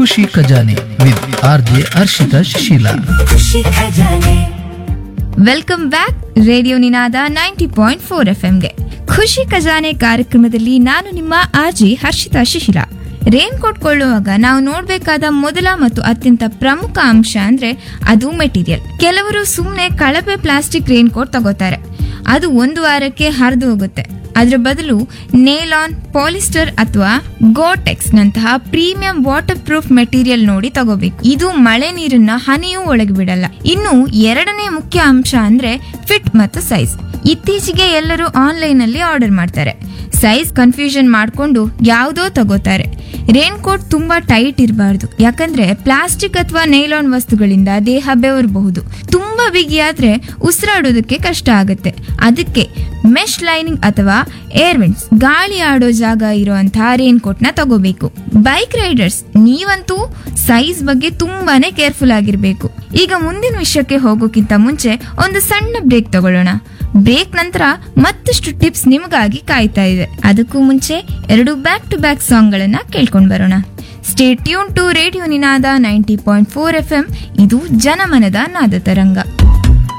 ಖುಷಿ Khajane with R J Harshita Shishila welcome back radio Ninada ninety point four F ಗೆ ಖುಷಿ ಖಜಾನೆ ಕಾರ್ಯಕ್ರಮದಲ್ಲಿ ನಾನು ನಿಮ್ಮ RJ Harshita Shishila rain coat ಕೊಳ್ಳುವಾಗ ನಾವು ನೋಡಬೇಕಾದ ಮೊದಲ ಮತ್ತು ಅತ್ಯಂತ ಪ್ರಮುಖ ಅಂಶ ಅಂದ್ರೆ ಅದು ಮೆಟೀರಿಯಲ್ ಕೆಲವರು ಸುಮ್ಮನೆ ಕಳಪೆ ಪ್ಲಾಸ್ಟಿಕ್ ರೇನ್ ಕೋಟ್ ತಗೋತಾರೆ ಅದು ಒಂದು ವಾರಕ್ಕೆ ಹರಿದು ಹೋಗುತ್ತೆ ಅದರ ಬದಲು ನೇಲಾನ್ ಪಾಲಿಸ್ಟರ್ ಅಥವಾ ಗೋಟೆಕ್ಸ್ ನಂತಹ ಪ್ರೀಮಿಯಂ ವಾಟರ್ ಪ್ರೂಫ್ ಮೆಟೀರಿಯಲ್ ನೋಡಿ ತಗೋಬೇಕು ಇದು ಮಳೆ ನೀರನ್ನ ಹನಿಯೂ ಒಳಗೆ ಬಿಡಲ್ಲ ಇನ್ನು ಎರಡನೇ ಮುಖ್ಯ ಅಂಶ ಅಂದ್ರೆ ಫಿಟ್ ಮತ್ತು ಸೈಜ್ ಇತ್ತೀಚೆಗೆ ಎಲ್ಲರೂ ಆನ್ಲೈನ್ ಅಲ್ಲಿ ಆರ್ಡರ್ ಮಾಡ್ತಾರೆ ಸೈಜ್ ಕನ್ಫ್ಯೂಷನ್ ಮಾಡ್ಕೊಂಡು ಯಾವುದೋ ತಗೋತಾರೆ ರೇನ್ ಕೋಟ್ ತುಂಬಾ ಟೈಟ್ ಇರಬಾರ್ದು ಯಾಕಂದ್ರೆ ಪ್ಲಾಸ್ಟಿಕ್ ಅಥವಾ ನೈಲಾನ್ ವಸ್ತುಗಳಿಂದ ದೇಹ ಬೆವರಬಹುದು ತುಂಬಾ ಬಿಗಿಯಾದ್ರೆ ಉಸಿರಾಡೋದಕ್ಕೆ ಕಷ್ಟ ಆಗುತ್ತೆ ಅದಕ್ಕೆ ಮೆಶ್ ಲೈನಿಂಗ್ ಅಥವಾ ಏರ್ ವಿಂಡ್ಸ್ ಗಾಳಿ ಆಡೋ ಜಾಗ ಇರುವಂತಹ ರೇನ್ ಕೋಟ್ ನ ತಗೋಬೇಕು ಬೈಕ್ ರೈಡರ್ಸ್ ನೀವಂತೂ ಸೈಜ್ ಬಗ್ಗೆ ತುಂಬಾನೇ ಕೇರ್ಫುಲ್ ಆಗಿರ್ಬೇಕು ಈಗ ಮುಂದಿನ ವಿಷಯಕ್ಕೆ ಹೋಗೋಕ್ಕಿಂತ ಮುಂಚೆ ಒಂದು ಸಣ್ಣ ಬ್ರೇಕ್ ತಗೊಳ್ಳೋಣ ಬ್ರೇಕ್ ನಂತರ ಮತ್ತಷ್ಟು ಟಿಪ್ಸ್ ನಿಮಗಾಗಿ ಕಾಯ್ತಾ ಇದೆ ಅದಕ್ಕೂ ಮುಂಚೆ ಎರಡು ಬ್ಯಾಕ್ ಟು ಬ್ಯಾಕ್ ಸಾಂಗ್ ಗಳನ್ನ ಕೇಳ್ಕೊಂಡ್ ಬರೋಣ stay tune to radio Ninada ninety point four F M ಇದು ಜನಮನದ ನಾದ ತರಂಗ